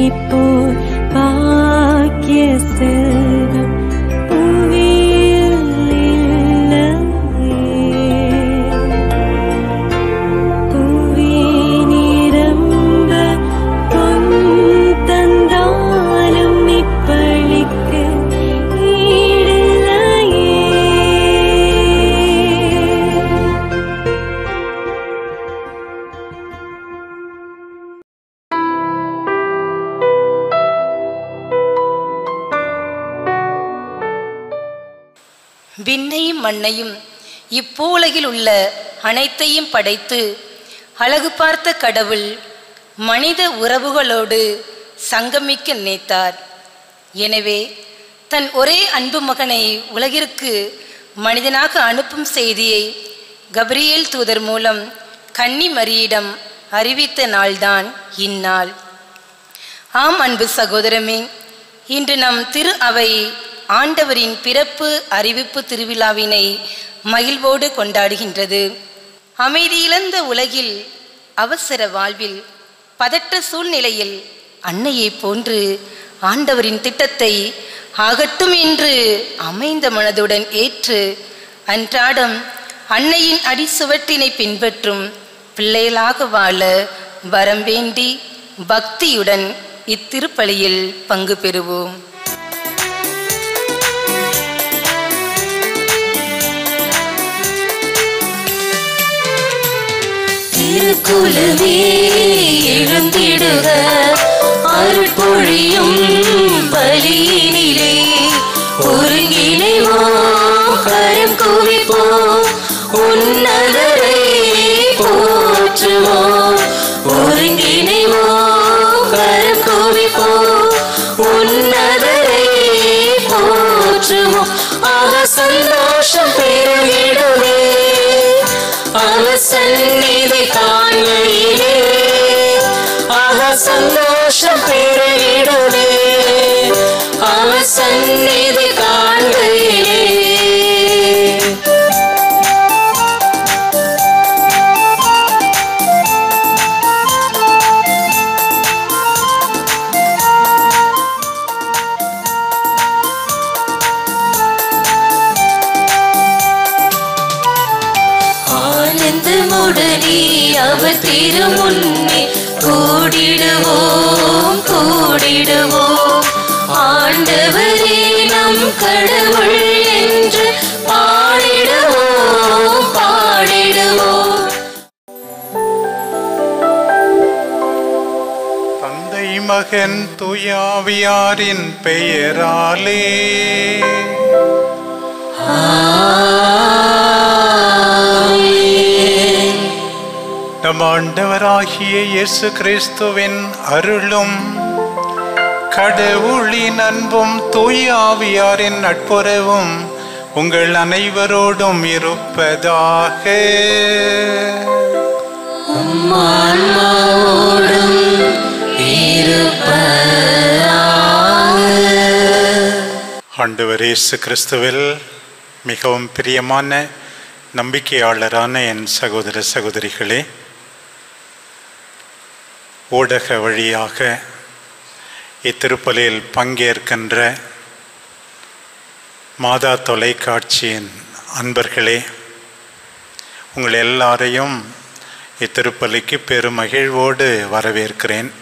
போல் பாக்கிய செல்வம் புவியில் இல்லையே. புவி நிரம்ப பொன் தந்தாலும் இப்பளிக்கு ஈடில்லையே விண்ணையும் மண்ணையும் இப்பூலகில் உள்ள அனைத்தையும் படைத்து அழகு பார்த்த கடவுள் மனித உறவுகளோடு சங்கமிக்க நினைத்தார் எனவே தன் ஒரே அன்பு மகனை உலகிற்கு மனிதனாக அனுப்பும் செய்தியை கப்ரியேல் தூதர் மூலம் கன்னி மரியிடம் அறிவித்த நாள்தான் இந்நாள் ஆம் அன்பு சகோதரமே இன்று நம் திரு அவை ஆண்டவரின் பிறப்பு அறிவிப்பு திருவிழாவினை மகிழ்வோடு கொண்டாடுகின்றது அமைதியிழந்த உலகில் அவசர வாழ்வில் பதற்ற சூழ்நிலையில் அன்னையைப் போன்று ஆண்டவரின் திட்டத்தை ஆகட்டும் என்று அமைந்த மனதுடன் ஏற்று அன்றாடம் அன்னையின் அடிசுவட்டினை பின்பற்றும் பிள்ளைகளாக வாழ வரம் வேண்டி பக்தியுடன் இத்திருப்பலியில் பங்கு பெறுவோம் திருக்குலமே எழுந்திடுக அருட்பொழியும் பலியினிலே ஒருங்கிணைவோம் கரம் குவிப்போம் உன்னதரை போற்றுவோம் ஒருங்கிணைவோம் கரம் குவிப்போம் உன்னதரை போற்றுவோம் ஆக சந்தோஷம் பெருகிடுவே அவர் சந்நிதி காண்கையிலே ஆக சந்தோஷம் பெருகிடுவே அவர் சந்நிதி காண்கையிலே ஆனந்தமுடனே அவர் திருமுன்னே கூடிடுவோம் கூடிடுவோம் ஆண்டவரே நம் கடவுள் என்று பாடிடுவோம் பாடிடுவோம் தந்தை மகன் துயாவியாரின் பெயராலே நம் ஆண்டவராகிய இயேசு கிறிஸ்துவின் அருளும் கடவுளின் அன்பும் தூயாவியாரின் நட்புறவும் உங்கள் அனைவரோடும் இருப்பதாக ஆன்மாவோடும் ஆண்டவர் இயேசு கிறிஸ்துவில் மிகவும் பிரியமான நம்பிக்கையாளரான என் சகோதர சகோதரிகளே ஊடக வழியாக இத்திருப்பலியில் பங்கேற்கின்ற மாதா தொலைக்காட்சியின் அன்பர்களே உங்கள் எல்லாரையும் இத்திருப்பலிக்கு பெருமகிழ்வோடு வரவேற்கிறேன்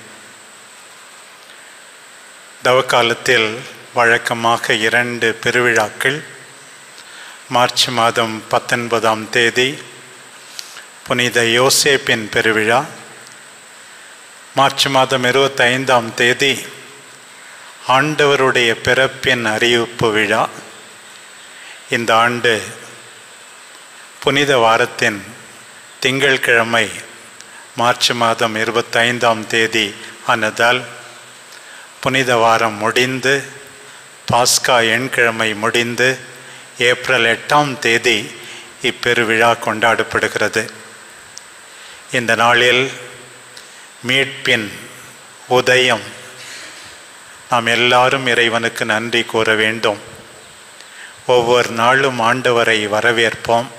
தவக்காலத்தில் வழக்கமாக இரண்டு பெருவிழாக்கள் மார்ச் மாதம் பத்தொன்பதாம் தேதி புனித யோசேப்பின் பெருவிழா மார்ச் மாதம் இருபத்தைந்தாம் தேதி ஆண்டவருடைய பிறப்பின் அறிவிப்பு விழா இந்த ஆண்டு புனித வாரத்தின் திங்கள்கிழமை மார்ச் மாதம் இருபத்தைந்தாம் தேதி ஆனதால் புனித வாரம் முடிந்து பாஸ்கா எண்கிழமை முடிந்து ஏப்ரல் எட்டாம் தேதி இப்பெருவிழா கொண்டாடப்படுகிறது இந்த நாளில் மீட்பின் உதயம் நாம் எல்லாரும் இறைவனுக்கு நன்றி கூற வேண்டும் ஒவ்வொரு நாளும் ஆண்டவரை வரவேற்போம்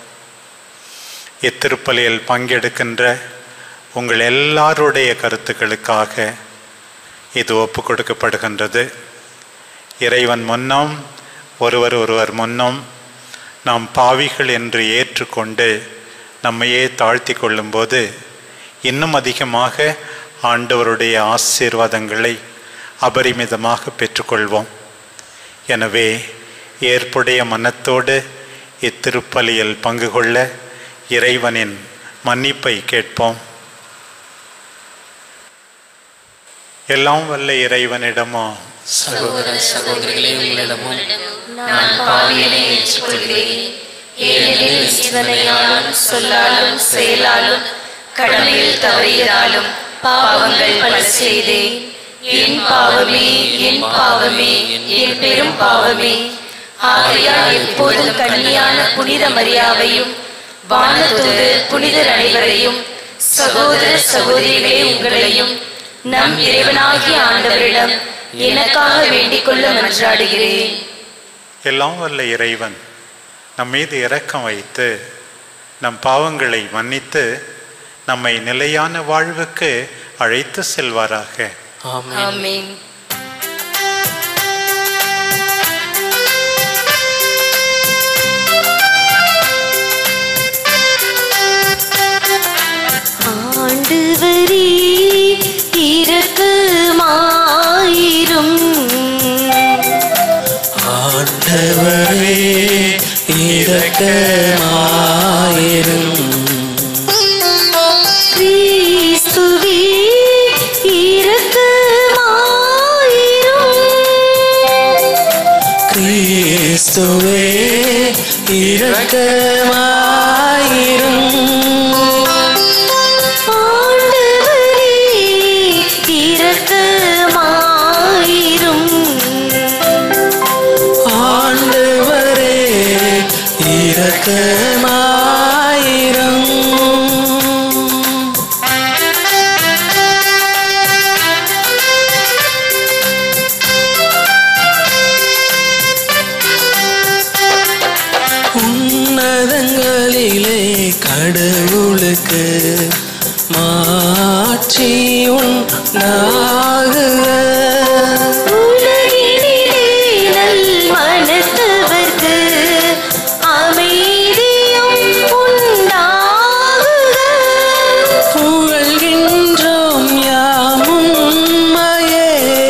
இத்திருப்பலியில் பங்கெடுக்கின்ற உங்கள் எல்லாருடைய கருத்துக்களுக்காக இது ஒப்பு கொடுக்கப்படுகின்றது இறைவன் முன்னம் ஒருவர் ஒருவர் முன்னம் நாம் பாவிகள் என்று ஏற்றுக்கொண்டு நம்மையே தாழ்த்தி கொள்ளும்போது இன்னும் அதிகமாக ஆண்டவருடைய ஆசீர்வாதங்களை அபரிமிதமாக பெற்றுக்கொள்வோம் எனவே ஏற்புடைய மனத்தோடு இத்திருப்பலியில் பங்கு கொள்ள இறைவனின் மன்னிப்பை கேட்போம் எல்லாம் வல்ல இறைவனிடமோ சகோதர சகோதரிகளே உங்களிடமும் நான் பாவியனை ஏற்றுக்கொள்கிறேன் ஏனெனில் சிந்தனையாலும் சொல்லாலும் செயலாலும் கடமையில் தவறியதாலும் பாவங்கள் பல செய்தேன் என் பாவமே என் பாவமே என் பெரும் பாவமே ஆகையால் எப்போதும் கன்னியான புனித மரியாவையும் வானதூது புனிதர் அனைவரையும் சகோதர சகோதரிகளே உங்களையும் நம் இறைவனாகிய ஆண்டவரிடம் எனக்காக வேண்டிக் கொள்ள மன்றாடுகிறேன் எல்லாம் வல்ல இறைவன் நம் மீது இரக்கம் வைத்து நம் பாவங்களை மன்னித்து நம்மை நிலையான வாழ்வுக்கு அழைத்து செல்வாராக ஆமென் ஆண்டவரே இரக்கமாயிரும் ஆண்டவரே இரக்கமாயிரும் கிறிஸ்துவே இரக்கமாயிரும் கிறிஸ்துவே இரக்கமாயிரும் ஆண்டவரே இரக்கமாயிரும் ஆண்டவரே இரக்கமாயிரும் உன்னதங்களிலே கடவுளுக்கு மாட்சி உண்டாகுக உலகினிலே நல்மனத்தவர்க்கு அமைதியும் உண்டாகுக. புகழ்கின்றோம் யாமும் உம்மையே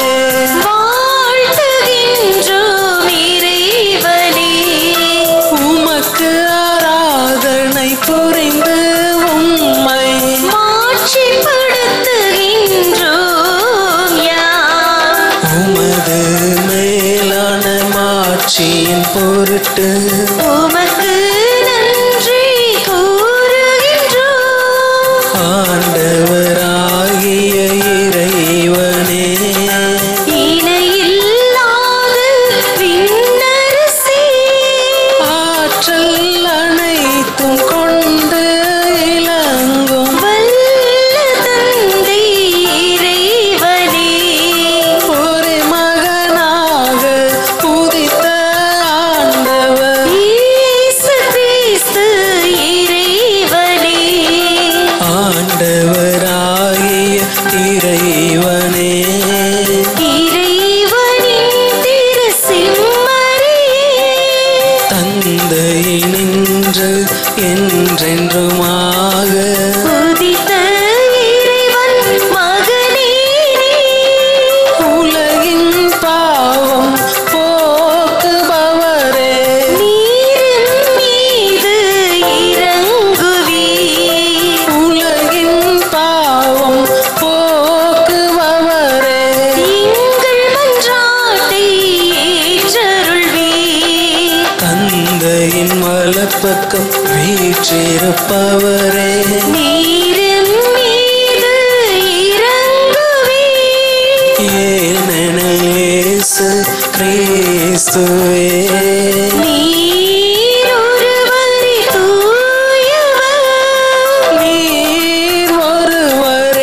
வாழ்த்துகின்றோம் இறைவனே. உமக்கு ஆராதனை புரிந்து உம்மை மாட்சிப்படுத்துகின்றோம் யாம். உமது மேலான மாட்சியின் பொருட்டு உமக்கு நன்றி கூறுகின்றோம் ஆண்டவராகிய இறைவனே இணையில்லாத விண்ணரசே ஆற்றல் அனைத்தும் கொண்டு இலங்கும் வல்ல தந்தை இறைவனே ஒரு மகனாக உதித்த ஆண்டவர் இயேசு கிறிஸ்து இறைவனே ஆண்டவராகிய இறைவனே இறைவனின் திருசிம்மரே தந்தை நின்று என்றென்றுமாக உதித்த இறைவன் மகனே நீ. உலகின் பாவம் போக்குபவரே நீரின் மீது இறங்குவீர் உலகின் பாவம் போக்குபவரே எங்கள் மன்றாட்டை ஏற்றருள்வீர் தந்தையின் வலப்பக்கம் வீற்றிருப்பவரே நீரின் மீது இறங்குவீர் ஏனெனில் இயேசு கிறிஸ்துவே நீர் ஒருவரே தூயவர் நீர் ஒருவரே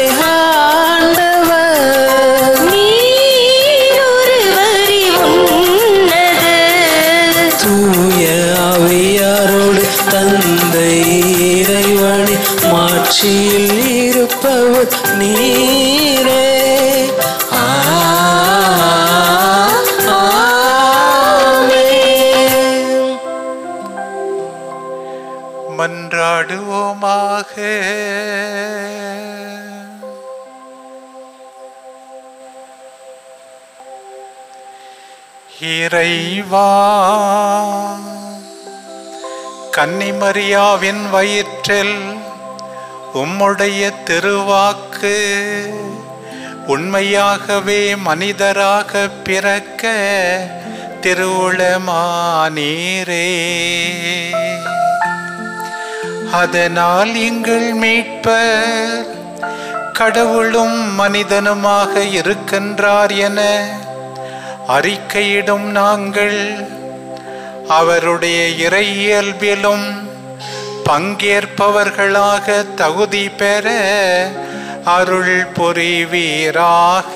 ஆண்டவர் நீர் ஒருவரே உன்னதர் தூய ஆவியாரோடு தந்தை இறைவனை மாட்சியில் இருப்பவர் நீரே ஆ இறைவா கன்னிமரியாவின் வயிற்றில் உம்முடைய திருவாக்கு உண்மையாகவே மனிதராக பிறக்க திருவுளமானீரே அதனால் எங்கள் மீட்பர் கடவுளும் மனிதனுமாக இருக்கின்றார் என அறிக்கையிடும் நாங்கள் அவருடைய இறையியல்பிலும் பங்கேற்பவர்களாக தகுதி பெற அருள் புரிவீராக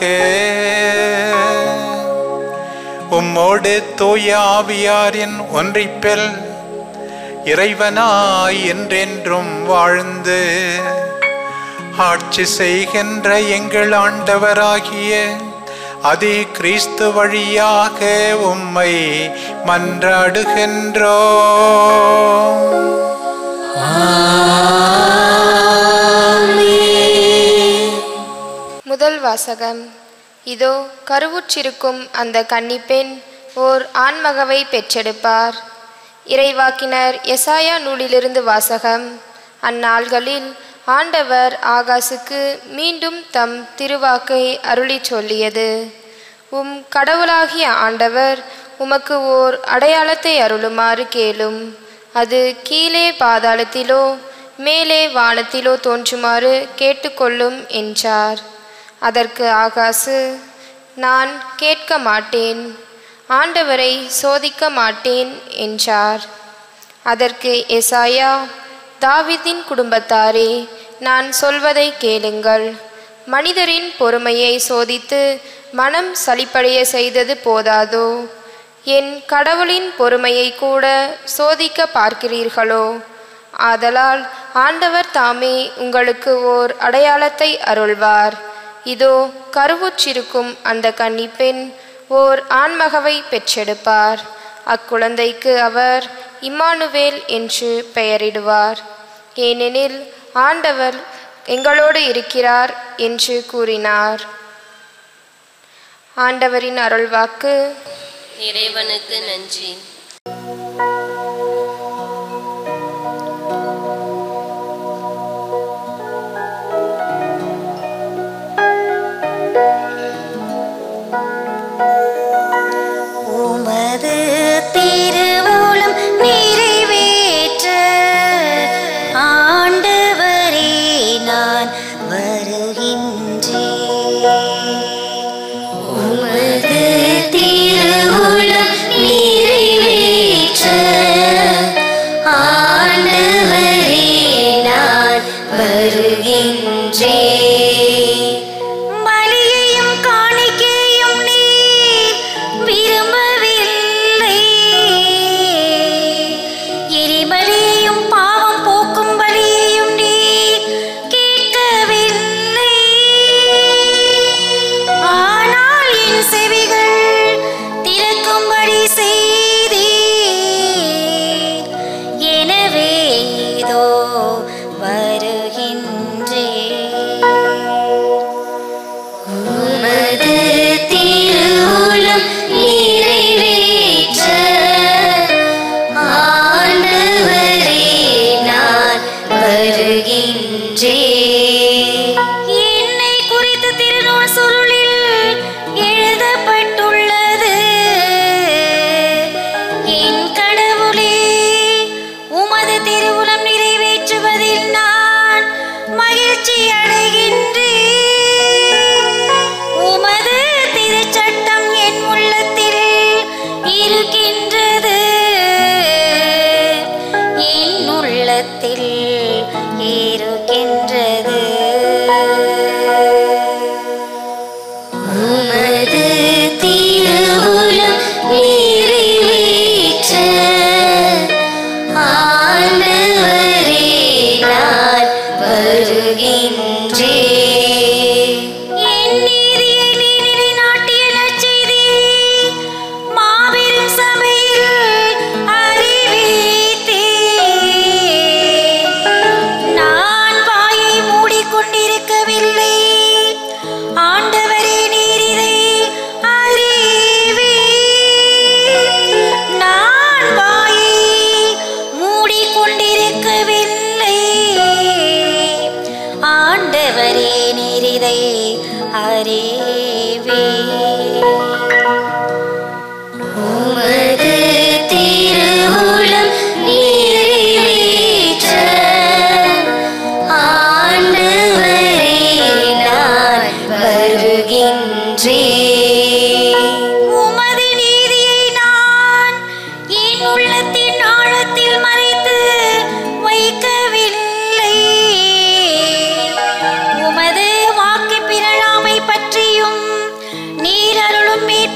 உம்மோடு தூய ஆவியாரின் ஒன்றிப்பில் இறைவனாய் என்றென்றும் வாழ்ந்து ஆட்சி செய்கின்ற எங்கள் ஆண்டவராகிய அதே கிறிஸ்து வழியாக உம்மை மன்றாடுகின்றோ முதல் வாசகம் இதோ கருவுற்றிருக்கும் அந்த கன்னிப்பெண் ஓர் ஆண்மகவை பெற்றெடுப்பார் இறைவாக்கினர் எசாயா நூலிலிருந்து வாசகம் அந்நாள்களில் ஆண்டவர் ஆகாசுக்கு மீண்டும் தம் திருவாக்கை அருளிச் சொல்லியது உம் கடவுளாகிய ஆண்டவர் உமக்கு ஓர் அடையாளத்தை அருளுமாறு கேளும் அது கீழே பாதாளத்திலோ மேலே வானத்திலோ தோன்றுமாறு கேட்டுக்கொள்ளும் என்றார் அதற்கு ஆகாசு நான் கேட்க மாட்டேன் ஆண்டவரை சோதிக்க மாட்டேன் என்றார் அதற்கு எசாயா தாவீதின் குடும்பத்தாரே நான் சொல்வதை கேளுங்கள் மனிதரின் பொறுமையை சோதித்து மனம் சலிப்படைய செய்தது போதாதோ என் கடவுளின் பொறுமையை கூட சோதிக்க பார்க்கிறீர்களோ ஆதலால் ஆண்டவர் தாமே உங்களுக்கு ஓர் அடையாளத்தை அருள்வார் இதோ கருவுற்றிருக்கும் அந்த கன்னிப்பெண் ஓர் ஆண்மகவை பெற்றெடுப்பார் அக்குழந்தைக்கு அவர் இம்மானுவேல் என்று பெயரிடுவார் ஏனெனில் ஆண்டவர் எங்களோடு இருக்கிறார் என்று கூறினார் ஆண்டவரின் அருள்வாக்கு இறைவனுக்கு நன்றி உமது திருவுளம் நிறைவேற்ற ஆண்டவரே நான் வருகின்றேன் உமது திருவுளம் நிறைவேற்ற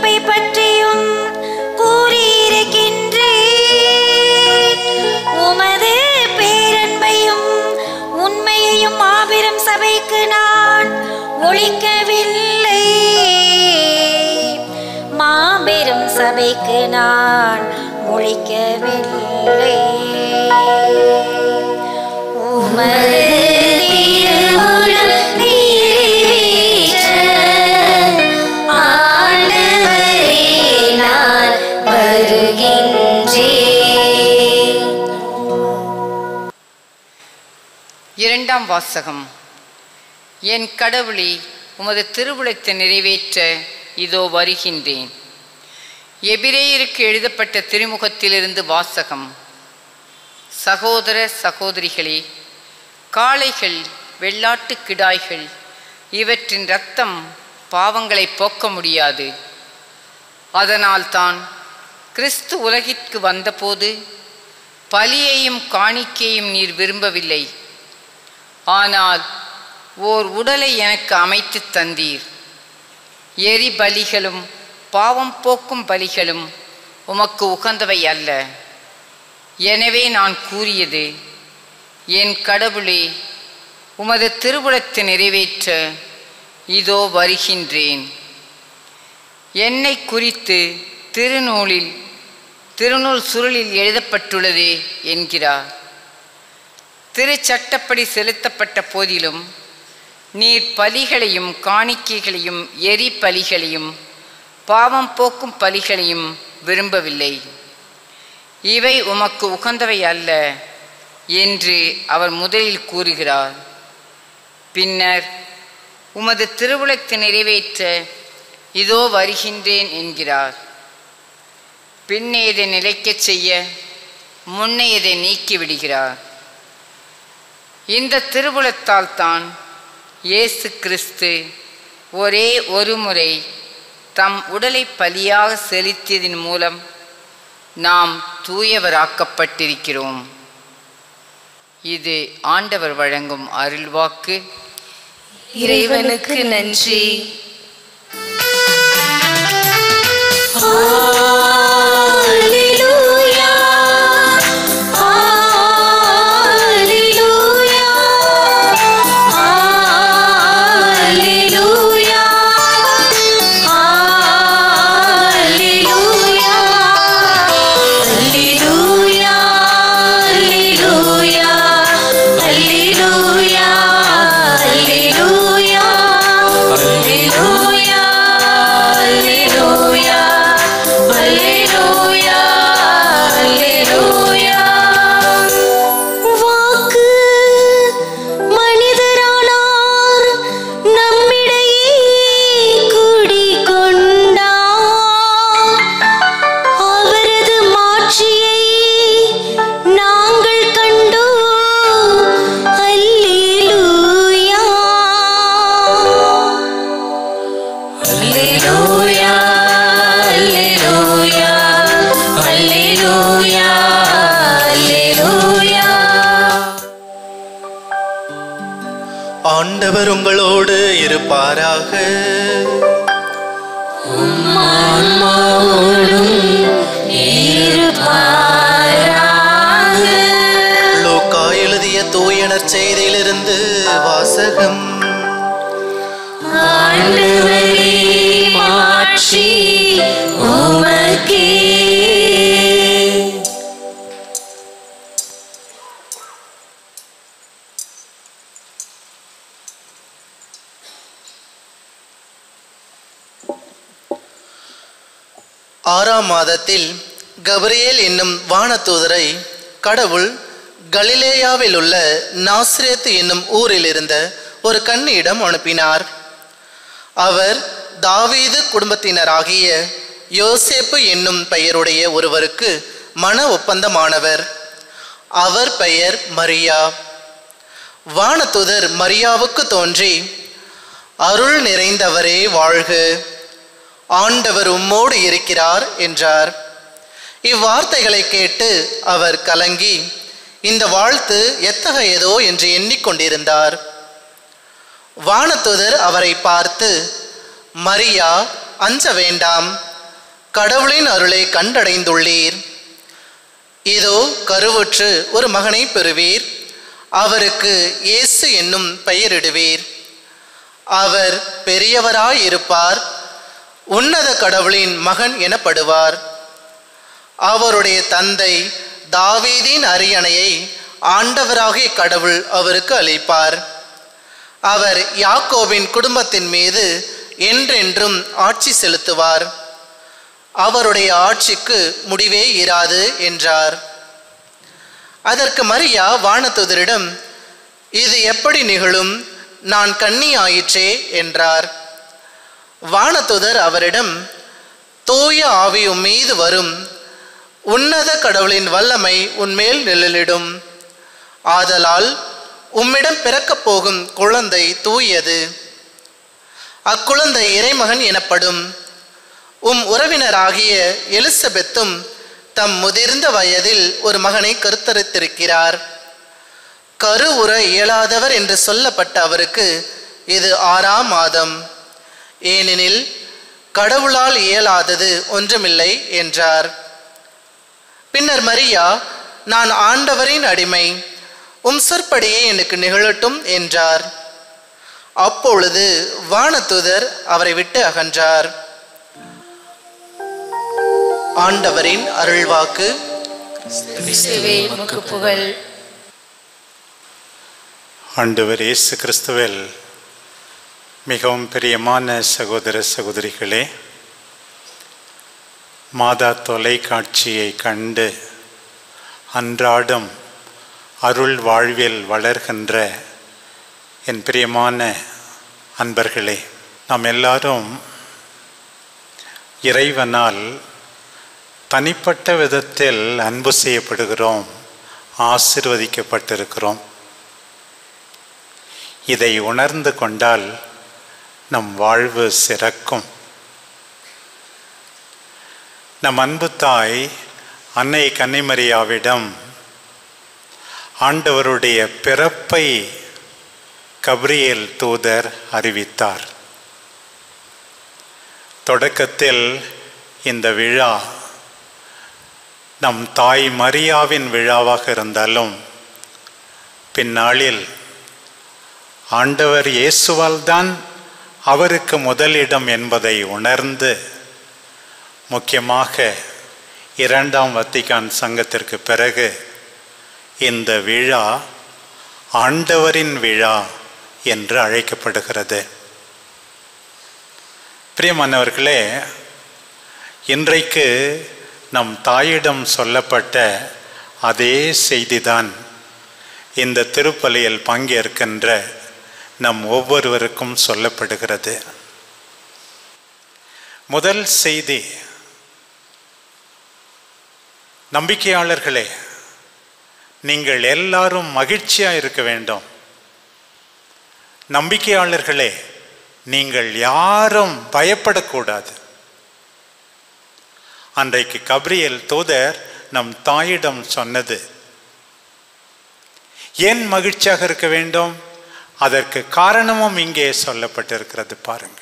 மீட்பை பற்றியும் கூறியிருக்கின்றேன் உமது பேரன்பையும் உண்மையையும் மாபெரும் சபைக்கு நான் ஒழிக்கவில்லை மாபெரும் சபைக்கு நான் ஒழிக்கவில்லை உமது திருவுளம் நிறைவேற்ற ஆண்டவரே நான் வருகின்றேன் இரண்டாம் வாசகம் என் கடவுளே உமது திருவுளத்தை நிறைவேற்ற இதோ வருகின்றேன் எபிரேயருக்கு எழுதப்பட்ட திருமுகத்திலிருந்து வாசகம் சகோதர சகோதரிகளே காளைகள் வெள்ளாட்டு கிடாய்கள் இவற்றின் இரத்தம் பாவங்களை போக்க முடியாது அதனால்தான் கிறிஸ்து உலகிற்கு வந்தபோது பலியையும் காணிக்கையும் நீர் விரும்பவில்லை ஆனால் ஓர் உடலை எனக்கு அமைத்து தந்தீர் எரி பலிகளும் பாவம் போக்கும் பலிகளும் உமக்கு உகந்தவை அல்ல எனவே நான் கூறியது என் கடவுளே உமது திருவுளத்தை நிறைவேற்ற இதோ வருகின்றேன் என்னை குறித்து திருநூலில் திருநூல் சுருளில் எழுதப்பட்டுள்ளதே என்கிறார் திருச்சட்டப்படி செலுத்தப்பட்ட போதிலும் நீர் பலிகளையும் காணிக்கைகளையும் எரி பலிகளையும் பாவம் போக்கும் பலிகளையும் விரும்பவில்லை இவை உமக்கு உகந்தவை அல்ல என்று அவர் முதலில் கூறுகிறார் பின்னர் உமது திருவுளத்தை நிறைவேற்ற இதோ வருகின்றேன் என்கிறார் பின்னேதை நிலைக்கச் செய்ய முன்னையதை நீக்கிவிடுகிறார் இந்த திருவுளத்தால் தான் இயேசு கிறிஸ்து ஒரே ஒரு முறை தம் உடலை பலியாக செலுத்தியதன் மூலம் நாம் தூயவராக்கப்பட்டிருக்கிறோம் இது ஆண்டவர் வழங்கும் அருள்வாக்கு இறைவனுக்கு நன்றி Hallelujah. Hallelujah. Hallelujah. Hallelujah. Hallelujah. Hallelujah. Hallelujah. Hallelujah. Hallelujah. Hallelujah. Hallelujah. Hallelujah. வாக்கு மனிதரானார் நம்மிடையே குடிகொண்டார் அவரது மாட்சியை நாங்கள் கண்டோம் அல்லேலூயா அல்லேலூயா அல்லேலூயா அல்லேலூயா அல்லேலூயா ஆண்டவர் உங்களோடு இருப்பாராக லூக்கா எழுதிய தூயனர் செய்தியிலிருந்து வாசகம் ஆண்டவரே மாட்சி உமக்கே ஆறாம் மாதத்தில் கபிரியேல் என்னும் வானதூதரை கடவுள் கலிலேயாவில் உள்ள நாஸ்ரேத்து என்னும் ஊரில் இருந்த ஒரு கன்னியிடம் அனுப்பினார் அவர் தாவீது குடும்பத்தினராகிய யோசேப்பு என்னும் பெயருடைய ஒருவருக்கு மன ஒப்பந்தமானவர் அவர் பெயர் மரியா வானதுதர் மரியாவுக்கு தோன்றி அருள் நிறைந்தவரே வாழ்க ஆண்டவர் உம்மோடு இருக்கிறார் என்றார் இவ்வார்த்தைகளை கேட்டு அவர் கலங்கி இந்த வாழ்த்து எத்தகையதோ என்று எண்ணிக்கொண்டிருந்தார் வானதுதர் அவரை பார்த்து மரியா அஞ்ச வேண்டாம் கடவுளின் அருளை கண்டடைந்துள்ளீர் இதோ கருவுற்று ஒரு மகனை பெறுவீர் அவருக்கு இயேசு என்னும் பெயரிடுவீர் அவர் பெரியவராயிருப்பார் உன்னத கடவுளின் மகன் எனப்படுவார் அவருடைய தந்தை தாவீதின் அரியணையை ஆண்டவராகிய கடவுள் அவருக்கு அளிப்பார் அவர் யாக்கோபின் குடும்பத்தின் மீது என்றென்றும் ஆட்சி செலுத்துவார் அவருடைய ஆட்சிக்கு முடிவே இராது என்றார் அதற்கு மரியா வானதுதரிடம் இது எப்படி நிகழும் நான் கன்னி ஆயிற்றே என்றார் வானதுதர் அவரிடம் தூய ஆவி உம் மீது வரும் உன்னத கடவுளின் வல்லமை உன்மேல் நிழலிடும் ஆதலால் உம்மிடம் பிறக்கப் போகும் குழந்தை தூயது அக்குழந்தை இறைமகன் எனப்படும் உம் உறவினராகிய எலிசபெத்தும் தம் முதிர்ந்த வயதில் ஒரு மகனை கருத்தரித்திருக்கிறார் கரு உற இயலாதவர் என்று சொல்லப்பட்ட அவருக்கு இது ஆறாம் மாதம் ஏனெனில் கடவுளால் இயலாதது ஒன்றுமில்லை என்றார் பின்னர் மரியா நான் ஆண்டவரின் அடிமை உம் சொற்படியே எனக்கு நிகழட்டும் என்றார் அப்பொழுது வானதூதர் அவரை விட்டு அகன்றார் ஆண்டவரின் அருள்வாக்கு கிறிஸ்துவே உமக்கு புகழ் ஆண்டவர் இயேசு கிறிஸ்துவில் மிகவும் பிரியமான சகோதர சகோதரிகளே மாதா தொலைக்காட்சியை கண்டு அன்றாடம் அருள் வாழ்வில் வளர்கின்ற என் பிரியமான அன்பர்களே நாம் எல்லாரும் இறைவனால் தனிப்பட்ட விதத்தில் அன்பு செய்யப்படுகிறோம் ஆசிர்வதிக்கப்பட்டிருக்கிறோம் இதை உணர்ந்து கொண்டால் நம் வாழ்வு சிறக்கும் நம் அன்பு தாய் அன்னை கன்னிமரியாவிடம் ஆண்டவருடைய பிறப்பை கப்ரியேல் தூதர் அறிவித்தார் தொடக்கத்தில் இந்த விழா நம் தாய் மரியாவின் விழாவாக இருந்தாலும் பின்னாளில் ஆண்டவர் இயேசுவால் தான் அவருக்கு முதலிடம் என்பதை உணர்ந்து முக்கியமாக இரண்டாம் வத்திகான் சங்கத்திற்கு பிறகு இந்த விழா ஆண்டவரின் விழா என்று அழைக்கப்படுகிறது பிரியமானவர்களே இன்றைக்கு நம் தாயிடம் சொல்லப்பட்ட அதே செய்திதான் இந்த திருப்பலியில் பங்கேற்கின்ற நம் ஒவ்வொருவருக்கும் சொல்லப்படுகிறது முதல் செய்தி நம்பிக்கையாளர்களே நீங்கள் எல்லாரும் மகிழ்ச்சியா இருக்க வேண்டும் நம்பிக்கையாளர்களே நீங்கள் யாரும் பயப்படக்கூடாது அன்றைக்கு கப்ரியல் தூதர் நம் தாயிடம் சொன்னது ஏன் மகிழ்ச்சியாக இருக்க வேண்டும் அதற்கு காரணமும் இங்கே சொல்லப்பட்டிருக்கிறது பாருங்கள்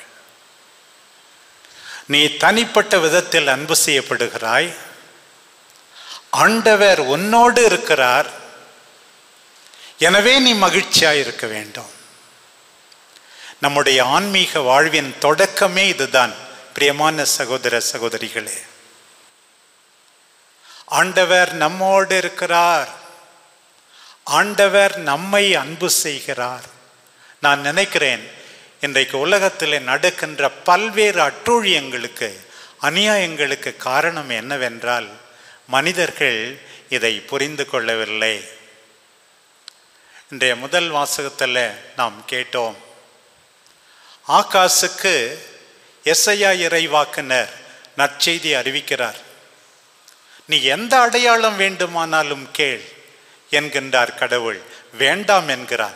நீ தனிப்பட்ட விதத்தில் அன்பு செய்யப்படுகிறாய் ஆண்டவர் உன்னோடு இருக்கிறார் எனவே நீ மகிழ்ச்சியாய் இருக்க வேண்டும் நம்முடைய ஆன்மீக வாழ்வின் தொடக்கமே இதுதான் பிரியமான சகோதர சகோதரிகளே ஆண்டவர் நம்மோடு இருக்கிறார் ஆண்டவர் நம்மை அன்பு செய்கிறார் நான் நினைக்கிறேன் இன்றைக்கு உலகத்தில் நடக்கின்ற பல்வேறு அட்டூழியங்களுக்கு அநியாயங்களுக்கு காரணம் என்னவென்றால் மனிதர்கள் இதை புரிந்து கொள்ளவில்லை இன்றைய முதல் வாசகத்தில் நாம் கேட்டோம் ஆகாசுக்கு எஸ்ஐயா இறைவாக்குனர் நற்செய்தி அறிவிக்கிறார் நீ எந்த அடையாளம் வேண்டுமானாலும் கேள் என்கின்றார் கடவுள் வேண்டாம் என்கிறான்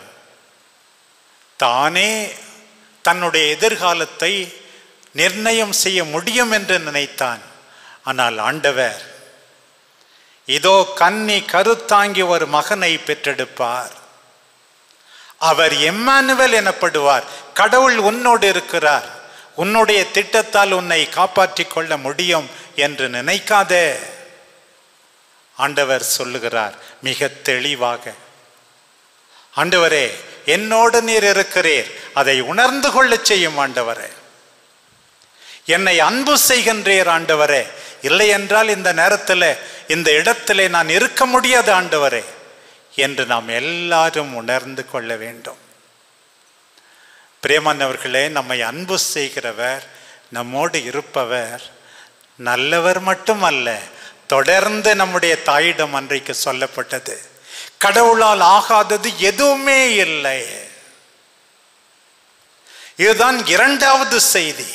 தானே தன்னுடைய எதிர்காலத்தை நிர்ணயம் செய்ய முடியும் என்று நினைத்தான் ஆனால் ஆண்டவர் இதோ கன்னி கருத்தாங்கி ஒரு மகனை பெற்றெடுப்பார் அவர் எம்மானுவல் எனப்படுவார் கடவுள் உன்னோடு இருக்கிறார் உன்னுடைய திட்டத்தால் உன்னை காப்பாற்றிக் கொள்ள முடியும் என்று நினைக்காதே ஆண்டவர் சொல்லுகிறார் மிக தெளிவாக ஆண்டவரே என்னோடு நீர் இருக்கிறீர் அதை உணர்ந்து கொள்ளச் செய்யும் ஆண்டவரே என்னை அன்பு செய்கின்றீர் ஆண்டவரே இல்லை என்றால் இந்த நேரத்தில் இந்த இடத்திலே நான் இருக்க முடியாது ஆண்டவரே என்று நாம் எல்லாரும் உணர்ந்து கொள்ள வேண்டும் பிரியமானவர்களே நம்மை அன்பு செய்கிறவர் நம்மோடு இருப்பவர் நல்லவர் மட்டுமல்ல தொடர்ந்து நம்முடைய தாயிடம் அன்றைக்கு சொல்லப்பட்டது கடவுளால் ஆகாதது எதுவுமே இல்லை இதுதான் இரண்டாவது செய்தி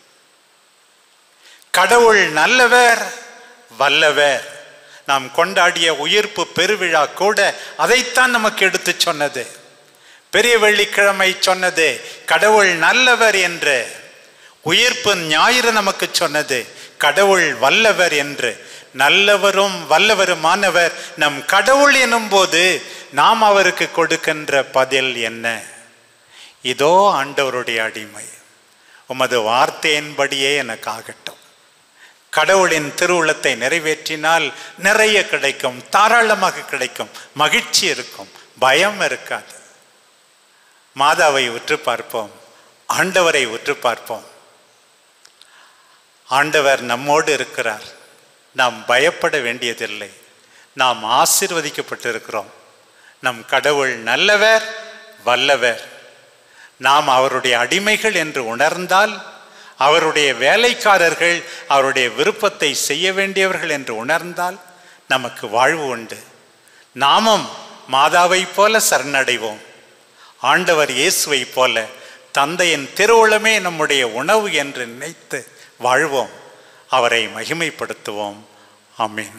கடவுள் நல்லவர் வல்லவர் நாம் கொண்டாடிய உயிர்ப்பு பெருவிழா கூட அதைத்தான் நமக்கு எடுத்து சொன்னது பெரிய வெள்ளிக்கிழமை சொன்னது கடவுள் நல்லவர் என்று உயிர்ப்பு ஞாயிறு நமக்கு சொன்னது கடவுள் வல்லவர் என்று நல்லவரும் வல்லவருமானவர் நம் கடவுள் எனும்போது நாம் அவருக்கு கொடுக்கின்ற பதில் என்ன இதோ ஆண்டவருடைய அடிமை உமது வார்த்தையின்படியே எனக்கு ஆகட்டும் கடவுளின் திருவுளத்தை நிறைவேற்றினால் நிறைய கிடைக்கும் தாராளமாக கிடைக்கும் மகிழ்ச்சி இருக்கும் பயம் இருக்காது மாதாவை உற்று பார்ப்போம் ஆண்டவரை உற்று பார்ப்போம் ஆண்டவர் நம்மோடு இருக்கிறார் நாம் பயப்பட வேண்டியதில்லை நாம் ஆசிர்வதிக்கப்பட்டிருக்கிறோம் நம் கடவுள் நல்லவர் வல்லவர் நாம் அவருடைய அடிமைகள் என்று உணர்ந்தால் அவருடைய வேலைக்காரர்கள் அவருடைய விருப்பத்தை செய்ய வேண்டியவர்கள் என்று உணர்ந்தால் நமக்கு வாழ்வு உண்டு நாமும் மாதாவைப் போல சரணடைவோம் ஆண்டவர் இயேசுவை போல தந்தையின் திருவுளமே நம்முடைய உணவு என்று நினைத்து வாழ்வோம் அவரை மகிமைப்படுத்துவோம் ஆமீன்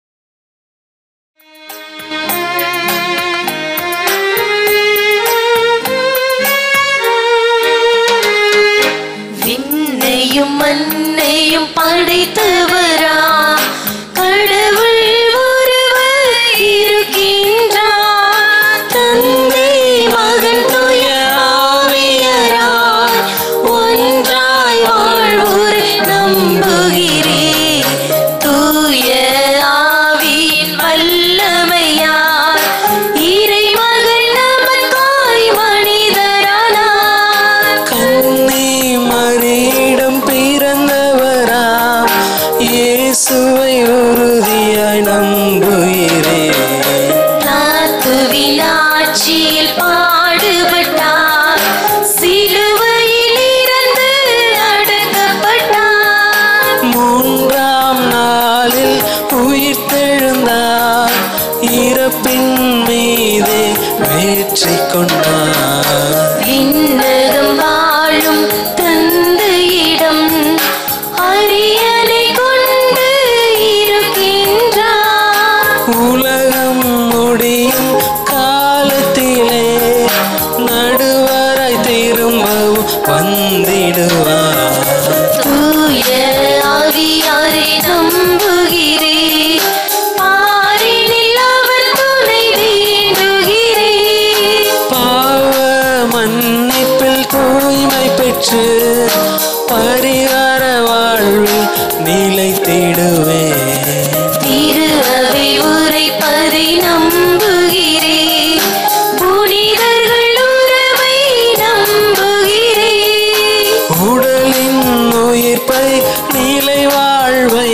விண்ணையும் மண்ணையும் படைத்தவரா கடவுள் ஒருவர் இருக்கின்றார் தந்தை மகன் தூய ஆவியராய் ஒன்றாய் வாழ்வோரை நம்புகிறேன் தூய ஆவியின் வல்லமையால் இறைமகன் நமக்காய் மனிதரானார் கண்ணி மறியிடம் பிறந்தவரா இயேசுவை உறுதியாய் நம்புகிறேன் நாத்துவின் ஆட்சியில் பாடுபட்டார் சிலுவையில் இறந்து அடக்கப்பட்டார் மூன்றாம் நாளில் உயிர்த்தெழுந்தார் இறப்பின் மீதே வெற்றி கொண்டார் விண்ணகம் வாழும் தந்தையிடம் அரியணை கொண்டு இருக்கின்றார் உலகம் முடியும் காலத்திலே நடுவராய் திரும்பவும் வந்திடுவார் தூய ஆவியாரை நம்புகிறேன் பாரினில் அவர் துணை வேண்டுகிறேன் பாவ மன்னிப்பில் தூய்மை பெற்று பரிகார வாழ்வில் நிலைத்திடுவேன் திரு அவை உரைப்பதை நம்புகிறேன் புனிதர்கள் உறவை நம்புகிறேன் உடலின் உயிர்ப்பை நிலை வாழ்வை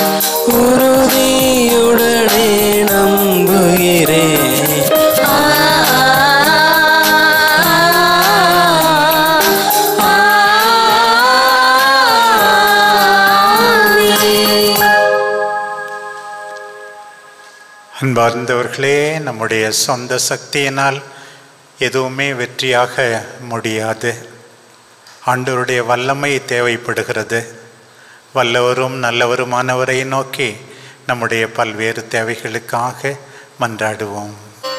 உறுதியுடனே நம்புகிறேன் ஆ, ஆ, ஆமென். அன்பார்ந்தவர்களே நம்முடைய சொந்த சக்தியினால் எதுவுமே வெற்றியாக முடியாது ஆண்டவருடைய வல்லமை தேவைப்படுகிறது வல்லவரும் நல்லவருமானவரை நோக்கி நம்முடைய பல்வேறு தேவைகளுக்காக மன்றாடுவோம்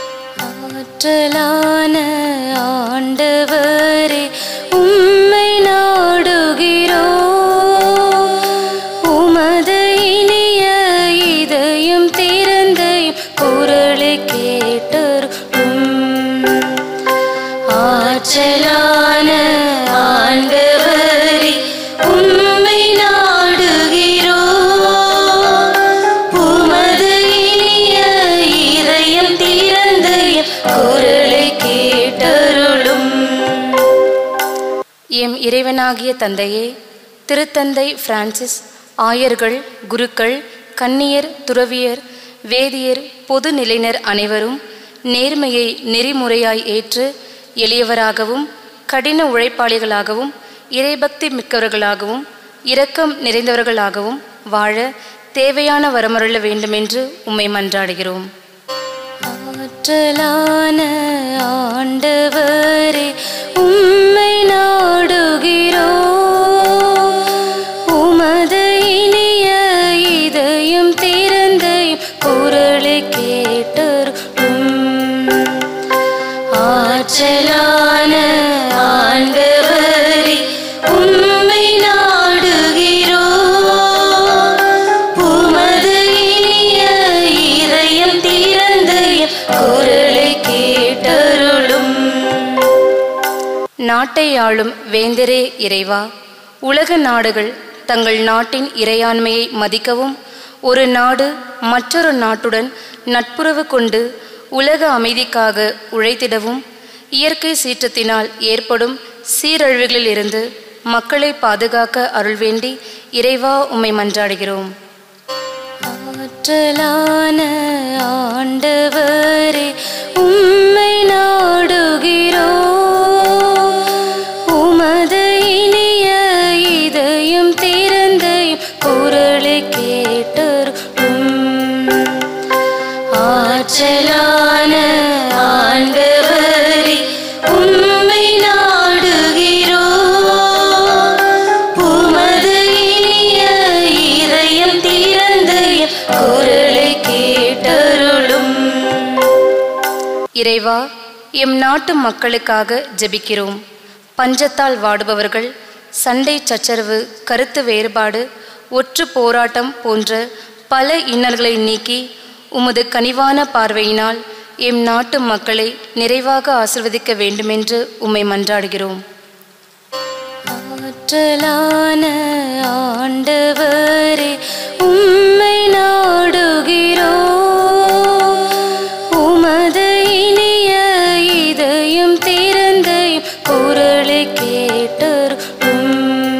ஆற்றலான ஆண்டவரே உம்மை நாடுகிறோ உமது இனிய இதயம் திறந்தையும் குரலை கேட்டரும் ஆற்றலான ஆண்டவரே உம்மை நாடுகிறோ விண்ணாகிய தந்தையே திருத்தந்தை பிரான்சிஸ் ஆயர்கள் குருக்கள் கன்னியர் துறவியர் வேதியர் பொது நிலையினர் அனைவரும் நேர்மையை நெறிமுறையாய் ஏற்று எளியவராகவும் கடின உழைப்பாளிகளாகவும் இறைபக்தி மிக்கவர்களாகவும் இரக்கம் நிறைந்தவர்களாகவும் வாழ தேவையான வரமருள வேண்டுமென்று உம்மை மன்றாடுகிறோம் ஆற்றலான ஆண்டவரே உம்மை நாடுகிறோ உமது இனிய இதயம் திறந்தையும் குரலை கேட்டரும் ஆற்றலான ஆண்டவரே உம்மை நாடுகிறோ உமது இனிய இதயம் திறந்தையும் குரலை கேட்டருளும் நாட்டை ஆளும் வேந்தரே இறைவா உலக நாடுகள் தங்கள் நாட்டின் இறையாண்மையை மதிக்கவும் ஒரு நாடு மற்றொரு நாட்டுடன் நட்புறவு கொண்டு உலக அமைதிக்காக உழைத்திடவும் இயற்கை சீற்றத்தினால் ஏற்படும் சீரழிவுகளிலிருந்து மக்களை பாதுகாக்க அருள்வேண்டி இறைவா உம்மை மன்றாடுகிறோம் ஆற்றலான ஆண்டவரே உம்மை நாடுகிறோ உமது இனிய இதயம் திறந்தையும் குரலை கேட்டரும் ஆற்றலான ஆண்டவரே உம்மை நாடுகிறோ உமது இனிய இதயம் திறந்தையும் குரலை கேட்டருளும் இறைவா எம் நாட்டு மக்களுக்காக ஜெபிக்கிறோம் பஞ்சத்தால் வாடுபவர்கள் சண்டை சச்சரவு கருத்து வேறுபாடு ஒற்று போராட்டம் போன்ற பல இன்னல்களை நீக்கி உமது கனிவான பார்வையினால் எம் நாட்டு மக்களை நிறைவாக ஆசிர்வதிக்க வேண்டுமென்று உம்மை மன்றாடுகிறோம் ஆற்றலான ஆண்டவரே உம்மை நாடுகிறோ உமது இனிய இதயம் திறந்தையும் குரலை கேட்டரும்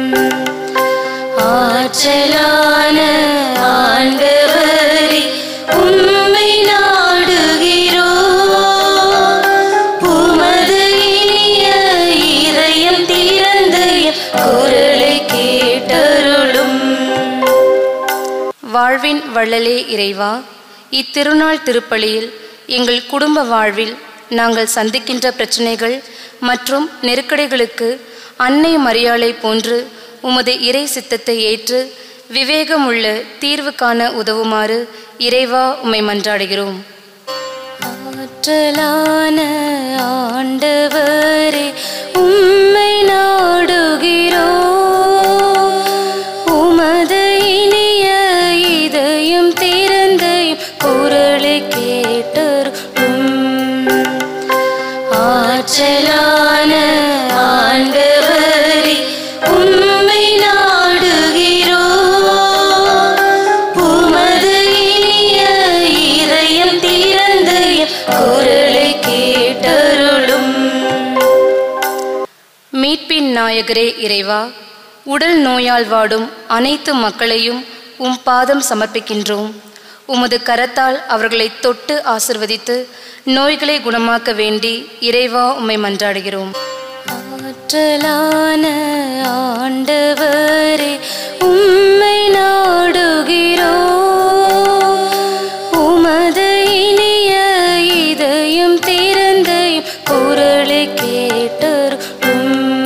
ஆற்றலான ஆண்டவரே உம்மை நாடுகிறோ உமது இனிய இதயம் திறந்தையும் குரலை கேட்டருளும் வாழ்வின் வள்ளலே இறைவா இத்திருநாள் திருப்பலியில் எங்கள் குடும்ப வாழ்வில் நாங்கள் சந்திக்கின்ற பிரச்சனைகள் மற்றும் நெருக்கடிகளுக்கு அன்னை மரியாளை போன்று உமது இறை சித்தத்தை ஏற்று விவேகமுள்ள தீர்வு காண உதவுமாறு இறைவா உம்மை மன்றாடுகிறோம் ஆற்றலான ஆண்டவரே உம்மை நாடுகிறோ உமது இனிய இதயம் திறந்தையும் குரலை கேட்டரும் ஆற்றலான ஆண்டவரே உம்மை நாடுகிறோ உமது இனிய இதயம் திறந்தையும் குரலை கேட்டருளும் மீட்பின் நாயகரே இறைவா உடல் நோயால் வாடும் அனைத்து மக்களையும் உம் பாதம் சமர்ப்பிக்கின்றோம் உமது கரத்தால் அவர்களை தொட்டு ஆசிர்வதித்து நோய்களை குணமாக்க வேண்டி இறைவா உம்மை மன்றாடுகிறோம் ஆற்றலான ஆண்டவரே உம்மை நாடுகிறோ உமது இனிய இதயம் திறந்தையும் குரலை கேட்டரும்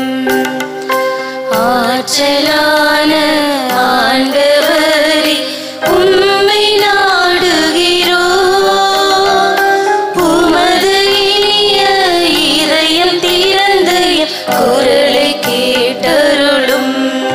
ஆற்றலான ஆண்டவரே உம்மை நாடுகிறோ உமது இனிய இதயம் திறந்தையும் குரலை கேட்டருளும்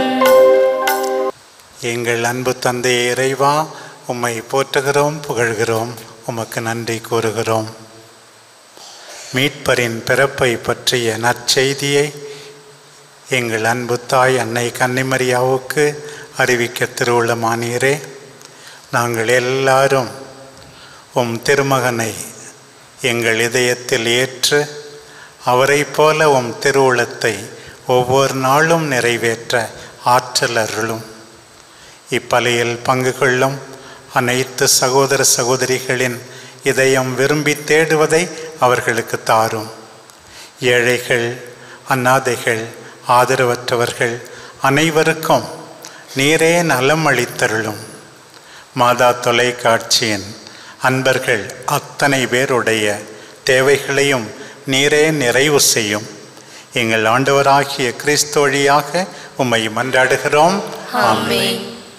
எங்கள் அன்பு தந்தை இறைவா உம்மை போற்றுகிறோம் புகழ்கிறோம் உமக்கு நன்றி கூறுகிறோம் மீட்பரின் பிறப்பை பற்றிய நற்செய்தியை எங்கள் அன்பு தாய் அன்னை கன்னிமரியாவுக்கு அறிவிக்க திருவுள்ளமானீரே நாங்கள் எல்லாரும் உம் திருமகனை எங்கள் இதயத்தில் ஏற்று அவரைப் போல உம் திருவுளத்தை ஒவ்வொரு நாளும் நிறைவேற்ற ஆற்றல் அருளும் இப்பலியில் பங்கு கொள்ளும் அனைத்து சகோதர சகோதரிகளின் இதயம் விரும்பி தேடுவதை அவர்களுக்கு தாரும் ஏழைகள் அநாதைகள் ஆதரவற்றவர்கள் அனைவருக்கும் நீரே நலம் அளித்தருளும் மாதா தொலைக்காட்சியின் அன்பர்கள் அத்தனை பேருடைய தேவைகளையும் நீரே நிறைவு செய்யும் எங்கள் ஆண்டவராகிய கிறிஸ்து வழியாக உம்மை மன்றாடுகிறோம் ஆமென்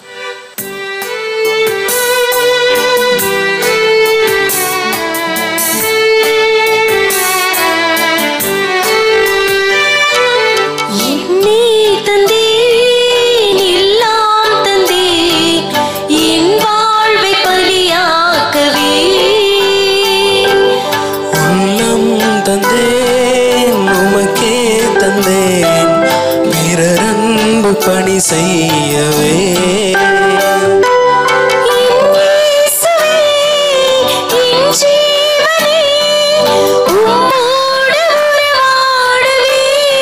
என்னை தந்தேன் எல்லாம் தந்தேன் என் வாழ்வை பலியாக்கவே உள்ளம் தந்தேன் உமக்கே தந்தேன் பிறர் அன்பு பணி செய்யவே என் இயேசுவே, என் ஜீவனே, உம்மோடு உறவாடவே.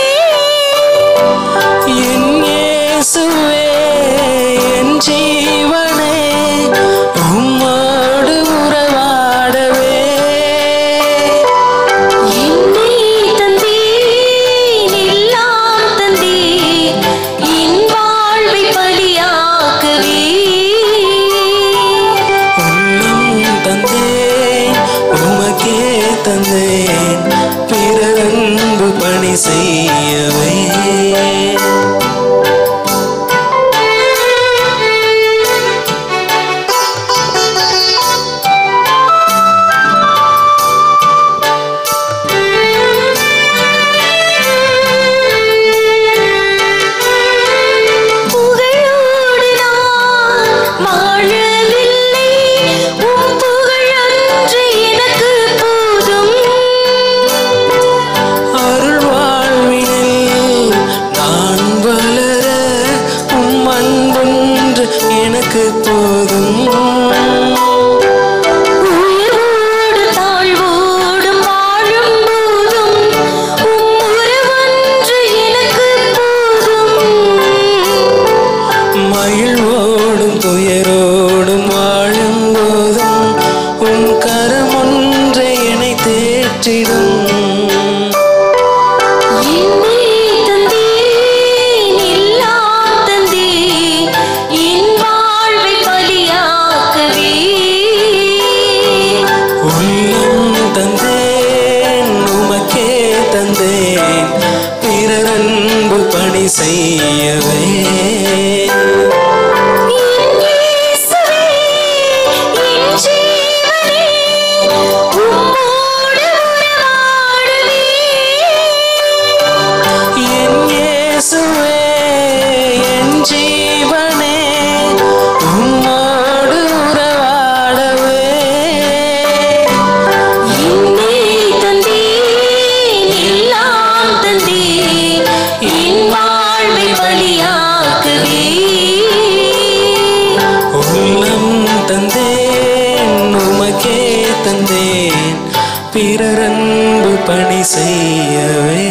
என் இயேசுவே என் ஜீவனே உம்மோடு உறவாடவே என்னை தந்தேன் எல்லாம் தந்தேன் என் வாழ்வை பலியாக்கவே உள்ளம் தந்தேன் உமக்கே தந்தேன் பிறர் அன்பு பணி செய்யவே புகழோடு நான் வாழவில்லை உம் புகழ் அன்று எனக்கு போதும் அருள் வாழ்வினில் நான் வளர உம் அன்பொன்று எனக்கு போதும் உயர்வோடு தாழ்வோடும் வாழும் போதும் உம் உறவன்று எனக்கு போதும் மகிழ்வோடும் துயரோடும் வாழும் போதும் உன் கரம் ஒன்றை என்னை தேற்றிடும் என்னை தந்தேன் எல்லாம் தந்தேன் என் வாழ்வை பலியாக்கவே உள்ளம் தந்தேன் உமக்கே தந்தேன் பிறர் அன்பு பணி செய்யவே என் இயேசுவே, என் ஜீவனே, உம்மோடு உறவாடவே. என் இயேசுவே என் ஜீவனே உம்மோடு உறவாடவே என்னை தந்தேன் எல்லாம் தந்தேன் என் வாழ்வை பலியாக்கவே உள்ளம் தந்தேன் உமக்கே தந்தேன் பிறர் அன்பு பணி செய்யவே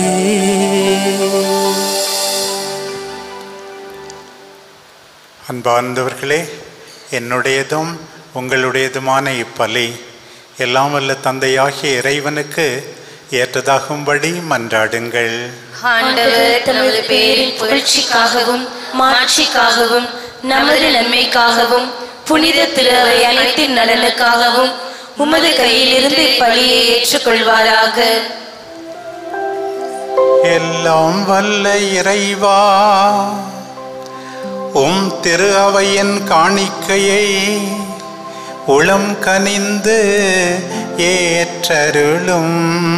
அன்பார்ந்தவர்களே என்னுடையதும் உங்களுடையதுமான இப்பலி எல்லாம் வல்ல தந்தையாகிய இறைவனுக்கு ஏற்றதாகும்படி மன்றாடுங்கள் ஆண்டவர் தமது பேரின் புகழ்ச்சிக்காகவும் மாட்சிக்காகவும் நமது நன்மைக்காகவும் புனித திரு அவை அனைத்தின் நலனுக்காகவும் உமது கையிலிருந்து பலியை ஏற்றுக்கொள்வாராக எல்லாம் வல்ல இறைவா உம் திரு அவையின் காணிக்கையை உளம் கனிந்து ஏற்றருளும்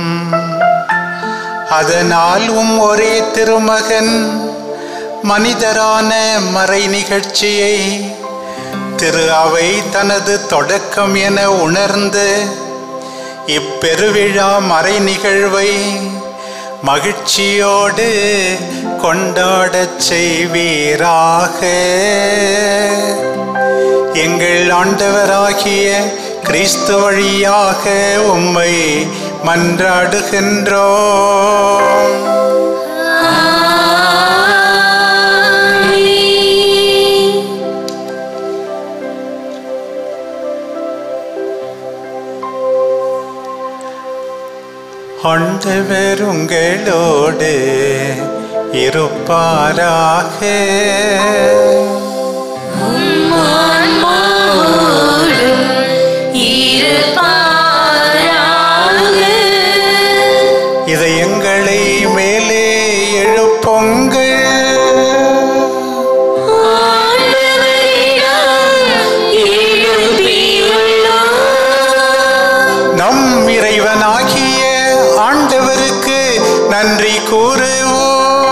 அதனால் உம் ஒரே திருமகன் மனிதரான மறை நிகழ்ச்சியை திரு அவை தனது தொடக்கம் என உணர்ந்து இப்பெருவிழா மறை நிகழ்வை மகிழ்ச்சியோடு கொண்டாடச் செய்வீராக எங்கள் ஆண்டவராகிய கிறிஸ்து வழியாக உம்மை மன்றாடுகின்றோம் ஆண்டவர் உங்களோடு இருப்பாராக இதை எங்களை மேலே எழுப்புங்கள் நம் இறைவனாகிய ஆண்டவருக்கு நன்றி கூறுவோம்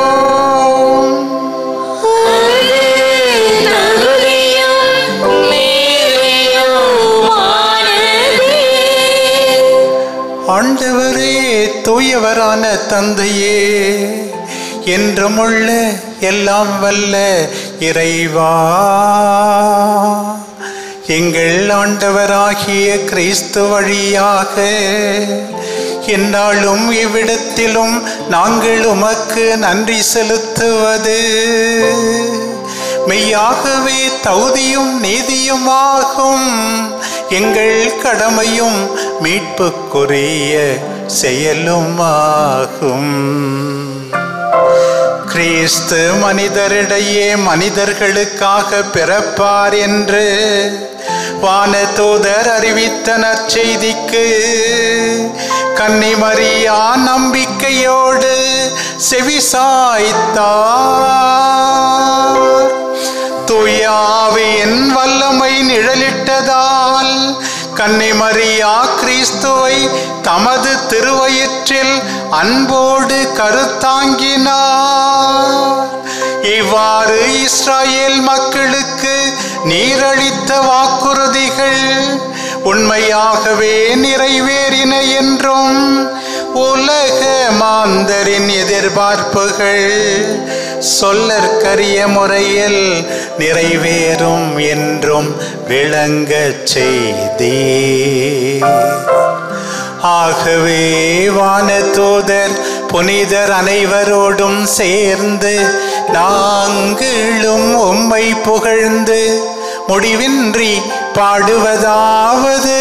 ஆண்டவரே தூயவரான தந்தையே என்றுமுள்ள எல்லாம் வல்ல இறைவா எங்கள் ஆண்டவராகிய கிறிஸ்து வழியாக என்னாலும் இவ்விடத்திலும் நாங்கள் உமக்கு நன்றி செலுத்துவது மெய்யாகவே தகுதியும் நீதியுமாகும் எங்கள் கடமையும் மீட்புக்குரிய செயலுமாகும் கிறிஸ்து மனிதரிடையே மனிதர்களுக்காக பிறப்பார் என்று வானதூதர் அறிவித்த நற்செய்திக்கு கன்னிமரியா நம்பிக்கையோடு செவிசாய்த்தார் தூயாவியின் வல்லமை நிழலிட்டதால் கன்னிமரியா கிறிஸ்துவை தமது திருவயிற்றில் அன்போடு கருத்தாங்கினார் இவ்வாறு இஸ்ராயேல் மக்களுக்கு நீரளித்த வாக்குறுதிகள் உண்மையாகவே நிறைவேறின என்றும் உலக மாந்தரின் எதிர்பார்ப்புகள் சொல்லற்கரிய முறையில் நிறைவேறும் என்றும் விளங்கச் செய்தே ஆகவே வானதூதர் புனிதர் அனைவரோடும் சேர்ந்து நாங்களும் உம்மை புகழ்ந்து முடிவின்றி பாடுவதாவது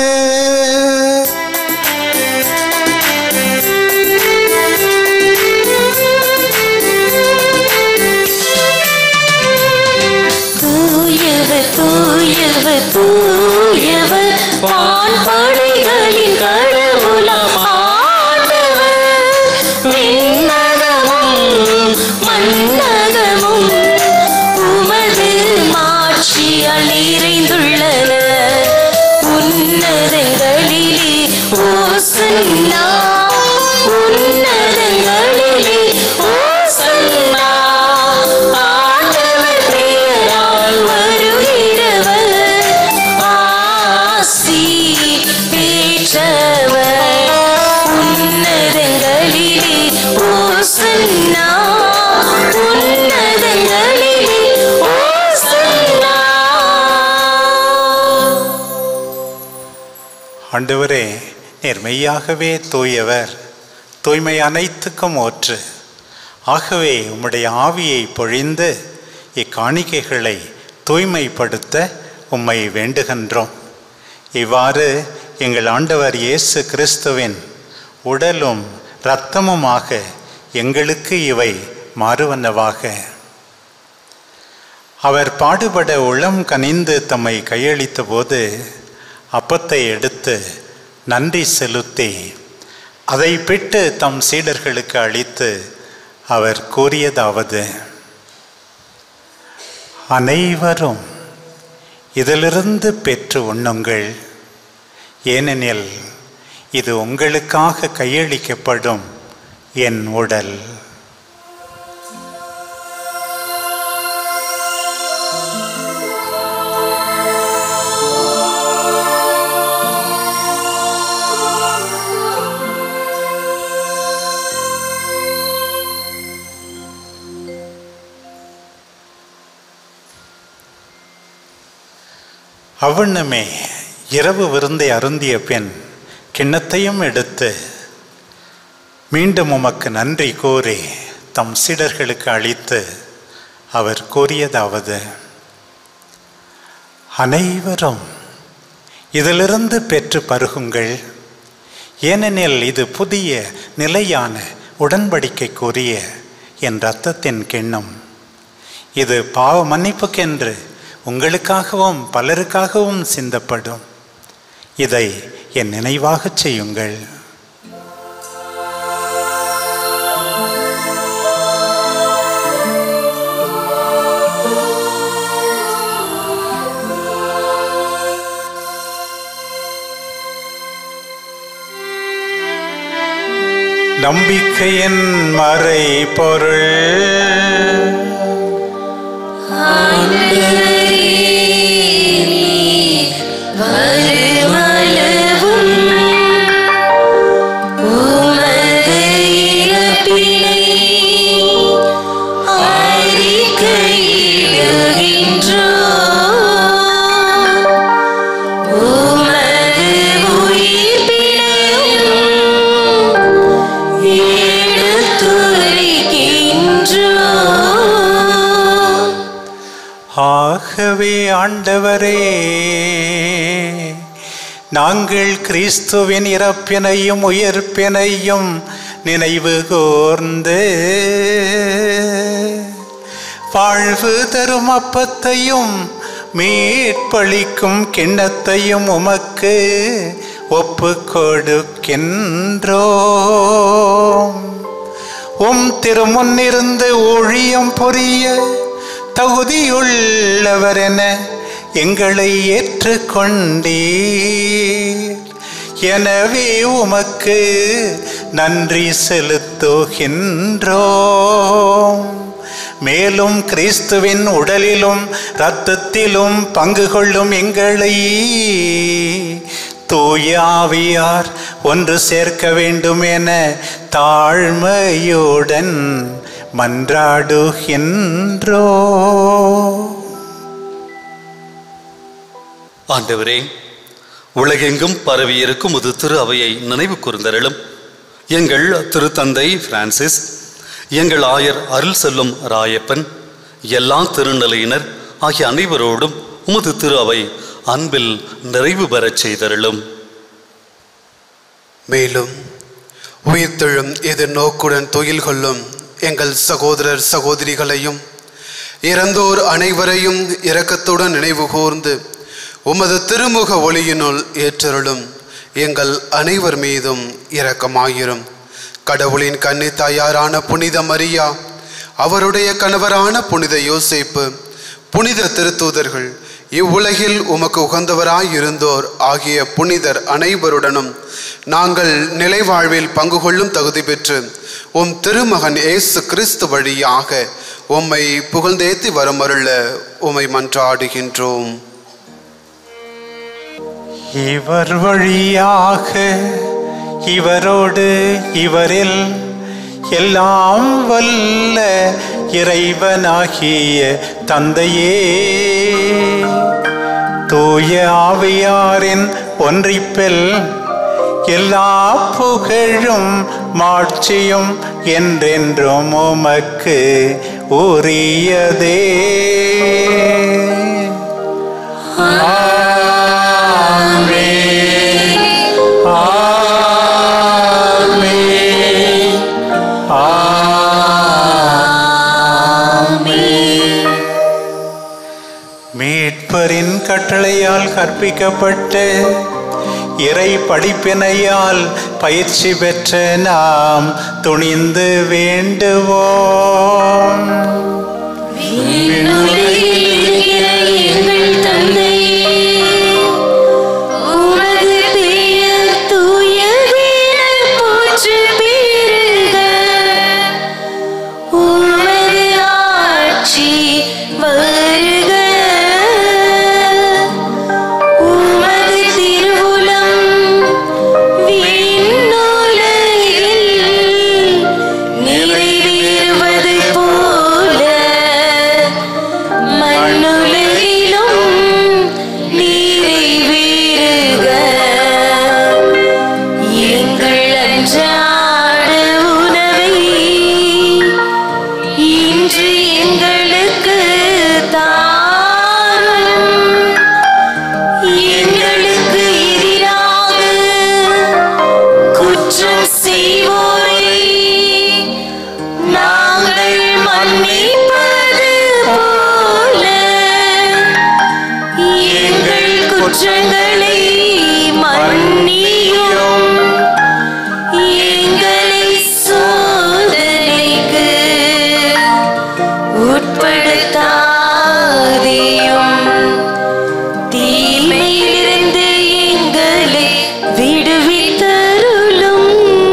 தூயவர் தூயவர் தூயவர் வான்படைகளின் கடவுளாம் ஆண்டவர் விண்ணகமும் மன்னகமும் உமது மாட்சியால் நிறைந்துள்ளன உன்னதங்களிலே ஓசன்னா உன்னதங்களிலே ஓசன்னா ஆண்டவர் பெயரால் வருகிறவர் ஆசி பெற்றவர் உன்னதங்களிலே ஓசன்னா உன்னதங்களிலே ஓசன்னா ஆண்டவரே நீர் மெய்யாகவே தூயவர் தூய்மை அனைத்துக்கும் ஓற்று ஆகவே உம்முடைய ஆவியை பொழிந்து இக்காணிக்கைகளை தூய்மைப்படுத்த உம்மை வேண்டுகின்றோம் இவ்வாறு எங்கள் ஆண்டவர் இயேசு கிறிஸ்துவின் உடலும் இரத்தமுமாக எங்களுக்கு இவை மாறுவனவாக அவர் பாடுபட உளம் கனிந்து தம்மை கையளித்த போது அப்பத்தை எடுத்து நன்றி செலுத்தி அதை பிட்டு தம் சீடர்களுக்கு அளித்து அவர் கூறியதாவது அனைவரும் இதிலிருந்து பெற்று உண்ணுங்கள் ஏனெனில் இது உங்களுக்காக கையளிக்கப்படும் என் உடல் அவ்வண்ணமே இரவு விருந்தை அருந்திய பின் கிண்ணத்தையும் எடுத்து மீண்டும் உமக்கு நன்றி கூறி தம் சீடர்களுக்கு அளித்து அவர் கூறியதாவது அனைவரும் இதிலிருந்து பெற்று பருகுங்கள் ஏனெனில் இது புதிய நிலையான உடன்படிக்கைக்குரிய என் இரத்தத்தின் கிண்ணம் இது பாவ மன்னிப்புக்கென்று உங்களுக்காகவும் பலருக்காகவும் சிந்தப்படும் இதை என் நினைவாகச் செய்யுங்கள் நம்பிக்கையின் மறை பொருள் வருமளவும் உமது இறப்பினை அறிக்கையிடுகின்றோம். உமது உயிர்ப்பினையும் எடுத்துரைக்கின்றோம். ஆகவே ஆண்டவரே நாங்கள் கிறிஸ்துவின் இறப்பினையும் உயிர்ப்பினையும் நினைவு கூர்ந்து வாழ்வு தரும் அப்பத்தையும் மீட்பளிக்கும் கிண்ணத்தையும் உமக்கு ஒப்பு கொடுக்கின்றோம் உம் திருமுன்னிருந்து ஊழியம் புரிய தகுதியுள்ளவர் என எங்களை ஏற்றுக்கொண்டீர் எனவே உமக்கு நன்றி செலுத்துகின்றோம் மேலும் கிறிஸ்துவின் உடலிலும் இரத்தத்திலும் பங்கு கொள்ளும் எங்களை தூய ஆவியார் ஒன்று சேர்க்க வேண்டும் என தாழ்மையுடன் மன்றாடுகின்றோ ஆண்டவரே உலகெங்கும் பரவியிருக்கும் ஒரு திரு அவையை நினைவு கூர்ந்தருளும் எங்கள் திருத்தந்தை பிரான்சிஸ் எங்கள் ஆயர் அருள் செல்லும் ராயப்பன் எல்லா திருநிலையினர் ஆகிய அனைவரோடும் உமது திரு அவை அன்பில் நிறைவு பெறச் செய்தருளும் மேலும் உயிர்த்தெழும் எதிர்நோக்குடன் துயில் கொள்ளும் எங்கள் சகோதரர் சகோதரிகளையும் இறந்தோர் அனைவரையும் இரக்கத்துடன் நினைவு கூர்ந்து உமது திருமுக ஒளியினுள் ஏற்றருளும் எங்கள் அனைவர் மீதும் இரக்கமாயிரும் கடவுளின் கன்னி தாயாரான புனித மரியா அவருடைய கணவரான புனித யோசேப்பு புனித திருத்தூதர்கள் இவ்வுலகில் உமக்கு உகந்தவராயிருந்தோர் ஆகிய புனிதர் அனைவருடனும் நாங்கள் நிலைவாழ்வில் பங்கு கொள்ளும் தகுதி பெற்று உம் திருமகன் இயேசு கிறிஸ்து வழியாக உம்மை புகழ்ந்தேத்தி வரமருள உம்மை மன்றாடுகின்றோம் இவர் வழியாக இவரோடு இவரில் எல்லாம் வல்ல இறைவனாகிய தந்தையே தூய ஆவியாரின் ஒன்றிப்பில் எல்லா புகழும் மாட்சியும் என்றென்றும் உமக்கு உரியதே மீட்பரின் கட்டளையால் கற்பிக்கப்பட்டு இறை படிப்பினையால் பயிற்சி பெற்ற நாம் துணிந்து வேண்டுவோம் விண்ணுலகில் இருக்கிற எங்கள் தந்தையே, உமது பெயர் தூயதென போற்றப் பெறுக. உமது ஆட்சி வருக. உமது திருவுளம் விண்ணுலகில் நிறைவேறுவது போல குற்றங்களை மன்னியும் எங்களை சோதனைக்கு உட்படுத்தாதேயும் தீமையிலிருந்து எங்களை விடுவித்தருளும்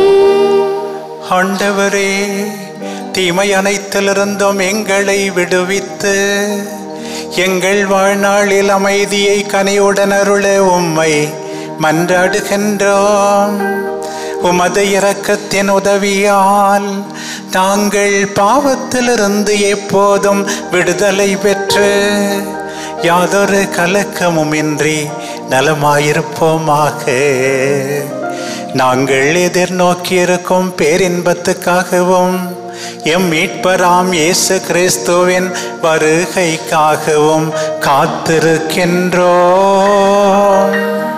ஆண்டவரே தீமை அனைத்திலிருந்தும் எங்களை விடுவித்து எங்கள் வாழ்நாளில் அமைதியை கனியுடன் அருள உம்மை மன்றாடுகின்றோம் உமது இரக்கத்தின் உதவியால் நாங்கள் பாவத்திலிருந்து எப்போதும் விடுதலை பெற்று யாதொரு கலக்கமுமின்றி நலமாயிருப்போமாக நாங்கள் எதிர்நோக்கியிருக்கும் பேரின்பத்துக்காகவும் எம் மீட்பராம் இயேசு கிறிஸ்துவின் வருகைக்காகவும் காத்திருக்கின்றோம்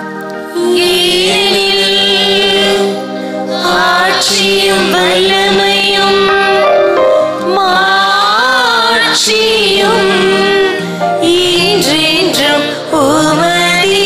ஏனெனில் ஆட்சியும் வல்லமையும் மாட்சியும் என்றென்றும் உமதே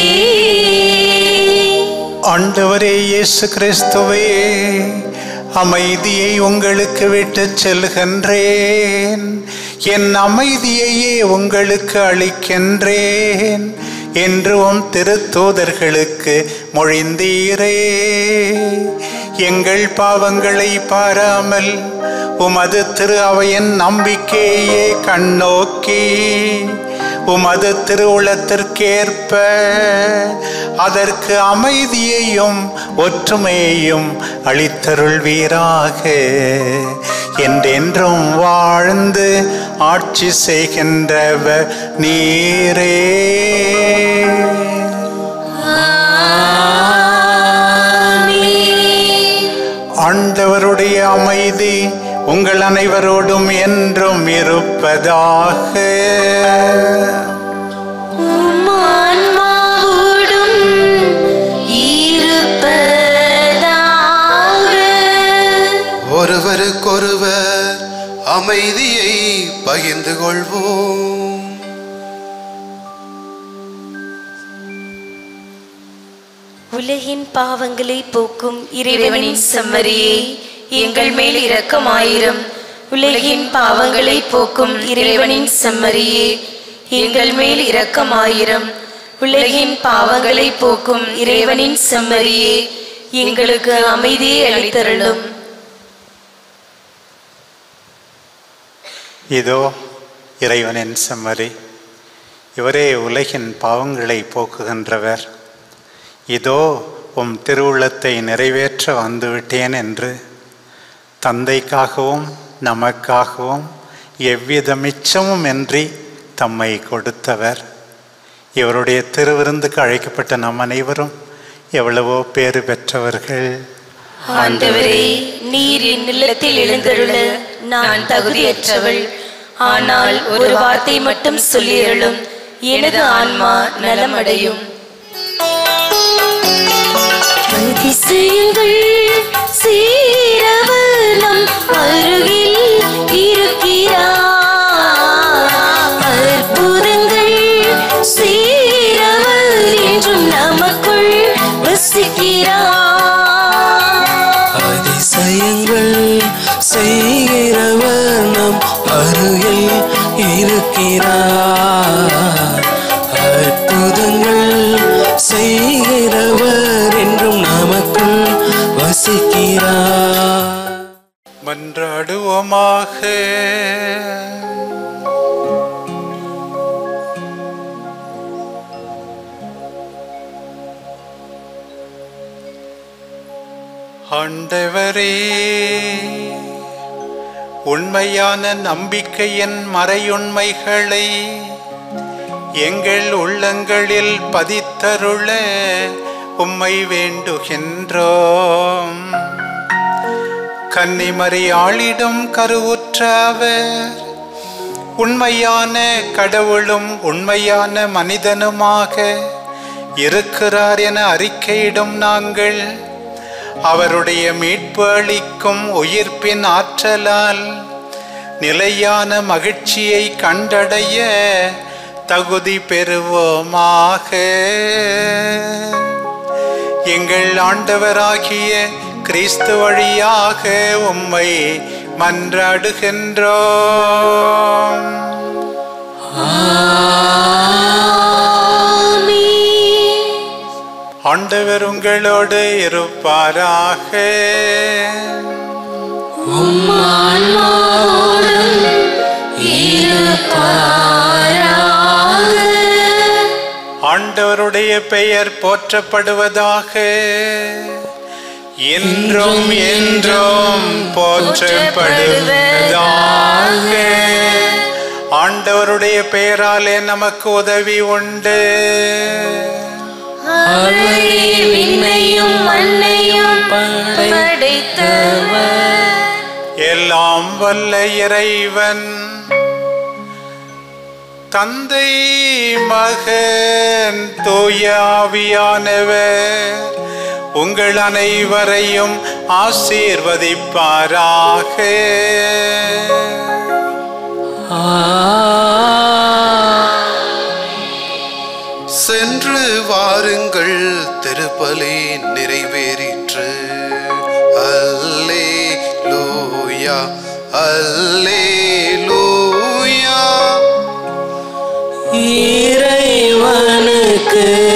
ஆண்டவரே இயேசு கிறிஸ்துவே அமைதியை உங்களுக்கு விட்டுச் செல்கின்றேன் என் அமைதியையே உங்களுக்கு அளிக்கின்றேன் என்று உம் திருத்தூதர்களுக்கு மொழிந்தீரே எங்கள் பாவங்களை பாராமல் உமது திரு அவையின் நம்பிக்கையே கண்ணோக்கி உமது திருவுளத்திற்கேற்ப அதற்கு அமைதியையும் ஒற்றுமையையும் அளித்தருள்வீராக என்றென்றும் வாழ்ந்து ஆட்சி செய்கின்றவர் நீரே ஆண்டவருடைய அமைதி உங்கள் அனைவரோடும் என்றும் இருப்பதாக உம்மான்மாவோடும் இருப்பதாக ஒருவருக்கொருவர் அமைதியை பகிர்ந்து கொள்வோம் உலகின் பாவங்களை போக்கும் இறைவனின் செம்மறியே எங்கள் மேல் இரக்கமாயிரும் உலகின் பாவங்களை போக்கும் இறைவனின் செம்மறியே எங்கள் மேல் இரக்கமாயிரும் உலகின் பாவங்களை போக்கும் இறைவனின் செம்மறியே எங்களுக்கு அமைதியை அளித்தருளும் இதோ இறைவனின் செம்மறி இவரே உலகின் பாவங்களை போக்குகின்றவர் இதோ உம் திருவுள்ளத்தை நிறைவேற்ற வந்துவிட்டேன் என்று தந்தைக்காகவும் நமக்காகவும் எவ்வித மிச்சமும் இன்றி தம்மை கொடுத்தவர் இவருடைய திருவிருந்துக்கு அழைக்கப்பட்ட நம் அனைவரும் எவ்வளவோ பேறு பெற்றவர்கள் ஆண்டவரே நீர் என் இல்லத்தில் எழுந்தருள நான் தகுதியற்றவள் ஆனால் ஒரு வார்த்தை மட்டும் சொல்லியருளும் எனது ஆன்மா நலமடையும் அதிசயங்கள் சீரவர் நம் அருகில் இருக்கிறார் அற்புதங்கள் சீரவர் என்றும் நமக்குள் வசிக்கிறார் அதிசயங்கள் செய்கிறவர் நம் அருகில் இருக்கிறார் அற்புதங்கள் செய்கிறவர் என்றும் நமக்குள் வசிக்கிறார் மன்றாடுவோமாக ஆண்டவரே உண்மையான நம்பிக்கையின் மறையுண்மைகளை எங்கள் உள்ளங்களில் பதித்தருள உம்மை வேண்டுகின்றோம் கன்னிமறியாளிடம் கருவுற்ற அவர் உண்மையான கடவுளும் உண்மையான மனிதனுமாக இருக்கிறார் என அறிக்கையிடும் நாங்கள் அவருடைய மீட்பு அளிக்கும் உயிர்ப்பின் ஆற்றலால் நிலையான மகிழ்ச்சியை கண்டடைய தகுதி பெறுவோமாக எங்கள் ஆண்டவராகிய கிறிஸ்து வழியாக உம்மை மன்றாடுகின்றோம் ஆண்டவர் உங்களோடு இருப்பாராக ஆண்டவருடைய பெயர் போற்றப்படுவதாக என்றும் என்றும் போற்றப்படுவதாக ஆண்டவருடைய பெயராலே நமக்கு உதவி உண்டு விண்ணையும் மண்ணையும் படைத்தவர் எல்லாம் வல்ல இறைவன் தந்தை மகன் தூய ஆவியானவர் உங்கள் அனைவரையும் ஆசீர்வதிப்பாராக சென்று வாருங்கள் திருப்பலி நிறைவேறிற்று அல்லே லூயா அல்லே லூயா இறைவனுக்கு